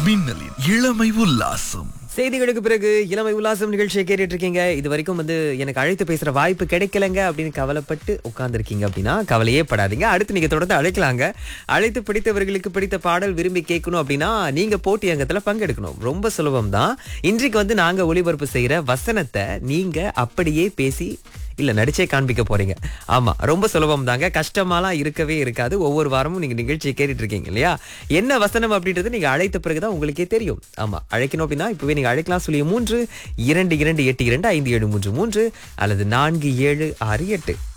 மின்னலின் இளமை உல்லாசம் செய்திகளுக்கு பிறகு இளமை உல்லாசம் நிகழ்ச்சியை கேட்டுட்டு இருக்கீங்க இது வரைக்கும் வந்து எனக்கு அழைத்து பேசுற வாய்ப்பு கிடைக்கலங்க அப்படின்னு கவலைப்பட்டு உட்கார்ந்துருக்கீங்க அப்படின்னா கவலையே படாதீங்க அடுத்து நீங்க தொடர்ந்து அழைக்கலாங்க அழைத்து பிடித்தவர்களுக்கு பிடித்த பாடல் விரும்பி கேட்கணும் அப்படின்னா நீங்க போட்டி அங்கத்துல பங்கெடுக்கணும் ரொம்ப சுலபம் தான் இன்றைக்கு வந்து நாங்க ஒளிபரப்பு செய்யற வசனத்தை நீங்க அப்படியே பேசி இல்ல நடிச்சே காண்பிக்க போறீங்க ஆமா ரொம்ப சுலபம் தாங்க கஷ்டமாலாம் இருக்கவே இருக்காது ஒவ்வொரு வாரமும் நீங்க நிகழ்ச்சியை கேட்டுட்டு இருக்கீங்க இல்லையா என்ன வசனம் அப்படின்றது நீங்க அழைத்த பிறகுதான் உங்களுக்கே தெரியும் ஆமா அழைக்கணும் அப்படின்னா இப்பவே நீங்க அழைக்கலாம் சொல்லி மூன்று இரண்டு இரண்டு எட்டு இரண்டு ஐந்து ஏழு மூன்று மூன்று அல்லது நான்கு ஏழு ஆறு எட்டு